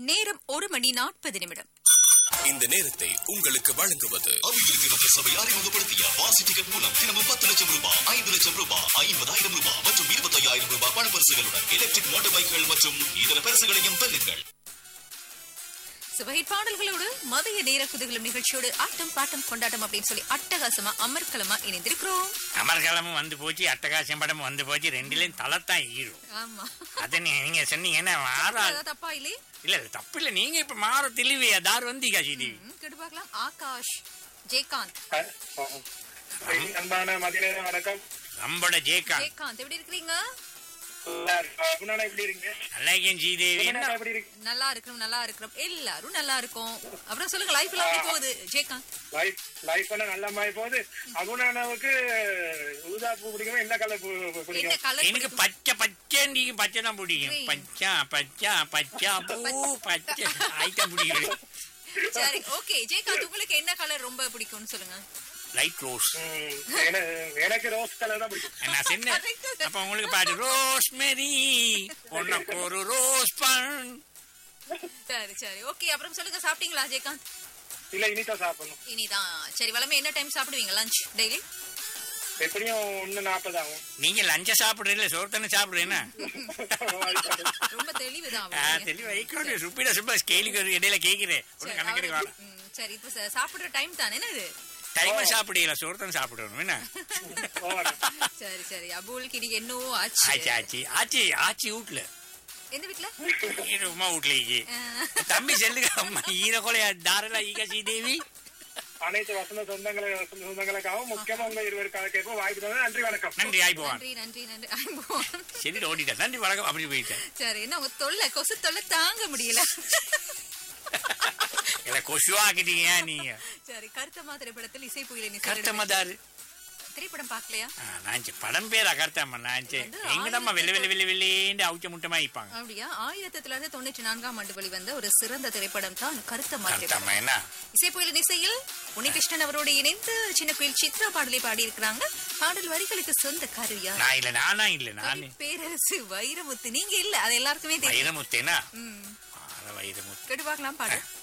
நேரம் ஒரு மணி நாற்பது நிமிடம் இந்த நேரத்தை உங்களுக்கு வழங்குவது அபிவிருத்தி சபை அறிமுகப்படுத்திய வாசி டிக்கெட் மூலம் தினமும் பத்து லட்சம் ரூபாய் ஐந்து லட்சம் ரூபாய் ஐம்பதாயிரம் ரூபாய் மற்றும் இருபத்தையாயிரம் ரூபாய் பண பரிசுகளுடன் எலக்ட்ரிக் மோட்டார் பைக்குகள் மற்றும் இதர பரிசுகளையும் பெறுங்கள் சுவை பாடல்களோடு மதிய நேர குதகலம் நிகழ்ச்சியோடு ஆட்டம் பாட்டம் கொண்டாட்டம் அப்படின்னு சொல்லி அட்டகாசமா அமர்க்கலமா இணைந்திருக்கிறோம் அமர்கலமும் வந்து போச்சு அட்டகாசம் படமும் வந்து போச்சு ரெண்டுலயும் தலைத்தான் ஈரும் ஆமா அதை நீ- நீங்க சொன்னீங்கன்னா மாறா அதாவது தப்பா இல்லே இல்ல இல்ல தப்பு இல்ல நீங்க இப்ப மாற தெளிவையா தார் வந்தீங்க ஸ்ரீதேவி ம், கேட்டு பார்க்கலாம் ஆகாஷ் ஜெயகாந்த் அன்பான மதிய வணக்கம் நம்மளோட ஜேகா ஜெயகாந்த் எப்படி இருக்கிறீங்க குணானா எப்படி இருக்கீங்க நல்லா இருக்கேன் ஸ்ரீதேவி என்ன குணானா எப்படி இருக்கு நல்லா இருக்கிறோம் நல்லா இருக்கிறோம் எல்லாரும் நல்லா இருக்கும் அப்புறம் சொல்லுங்க லைஃப் எல்லாம் எப்படி போகுது ஜெயகாந்த் லைஃப் லைஃப் எல்லாம் நல்ல மாதிரி போகுது அகுணானாவுக்கு ஊதா பூ பிடிக்குமா என்ன கலர் பூ என்ன பிடிக்கும் கலர் எனக்கு பச்சை பச்சை நீங்க பச்சை தான் பிடிக்கும் Green. பச்சா பச்சா பச்சா பூ பச்சை ஐட்டம் பிடிக்கும் சரி ஓகே ஜெயகாந்த் உங்களுக்கு என்ன கலர் ரொம்ப பிடிக்கும்னு சொல்லுங்க லைட் ரோஸ் ம், என- எனக்கு ரோஸ் கலர் தான் பிடிக்கும் நான் சொன்னேன் Correct. அப்ப உங்களுக்கு பாட்டு ரோஸ் மேரி உனக்கு ஒரு ரோஸ் பண் சரி சரி ஓகே அப்புறம் சொல்லுங்க சாப்பிட்டீங்களா ஜெயகாந்த் இல்ல இனிதான் சாப்பிடணும் இனிதான் சரி வளமே என்ன டைம் சாப்பிடுவீங்க லஞ்ச் டெய்லி எப்படியும் ஒண்ணு நாற்பது ஆகும் நீங்க லஞ்ச சாப்பிடுறீங்களா சோறு சாப்பிடுறேன்னா ரொம்ப தெளிவுதான் ஆ, அவருக்கு. தெளிவா வைக்கணும். சுப்பிட சுப்பா ஸ்கேலுக்கு ஒரு இடையில கேக்குறேன் ஒரு சரி, கணக்கெடுக்க அவரு- வேணாம். ம், சரி இப்ப ச- சாப்பிடுற டைம் தானே என்ன இது டைமா சாப்பிடல சோறு தான் சாப்பிடணும் என்ன சரி சரி அபுல்க்கு இன்னைக்கு என்னவோ ஆச்சு ஆச்சி ஆச்சி ஆச்சி ஆச்சி வீட்டுல எந்த வீட்ல உமா வீட்டுல இருக்கு தம்பி செல்லுங்க அம்மா ஈர கொலையா தாரலா ஈகா ஸ்ரீதேவி அனைத்து வசந்த சொந்தங்களை சொந்தங்களுக்காகவும் முக்கியமா உங்க இருவருக்காக கேட்போம் வாய்ப்பு தந்தது நன்றி வணக்கம் நன்றி ஆய் போவான் நன்றி நன்றி நன்றி ஐம்பது. சரி ஓடிட்டேன் நன்றி வணக்கம் அப்படி போயிட்டேன் சரி என்ன உங்க தொல்லை கொசு தொல்லை தாங்க முடியல இல்ல கொசுவாக்கிட்டீங்க நீங்க சரி கருத்தம்மா திரைப்படத்தில் இசை புயலின் கருத்தம்மதாரு திரைப்படம் பார்க்கலையா நான் சரி, படம் பேரா கருத்தம்மா நான் சரி வந்து எங்கடம்மா வெள்ளை வெள்ளை வெள்ளை வெள்ளேண்டு அவுச்ச முட்டமா இருப்பாங்க அப்படியா ஆயிரத்தி தொள்ளாயிரத்தி தொண்ணூற்றி நான்காம் ஆண்டு வெளிவந்த ஒரு சிறந்த திரைப்படம் தான் கருத்தம்மா திரைப்படம் கருத்தம்மா என்ன இசை புயலின் இசையில் உன்னிகிருஷ்ணன் அவரோடு இணைந்து சின்ன குயில் சித்ரா பாடலை பாடியிருக்கிறாங்க பாடல் வரிகளுக்கு சொந்த கருவியா நான் இல்ல நானா இல்ல நானு பேரரசு வைரமுத்து நீங்க இல்ல அது எல்லாருக்குமே தெரியும் வைரமுத்தேனா ம். ஆற வைரமுத்து கேட்டு பார்க்கலாம் பாடு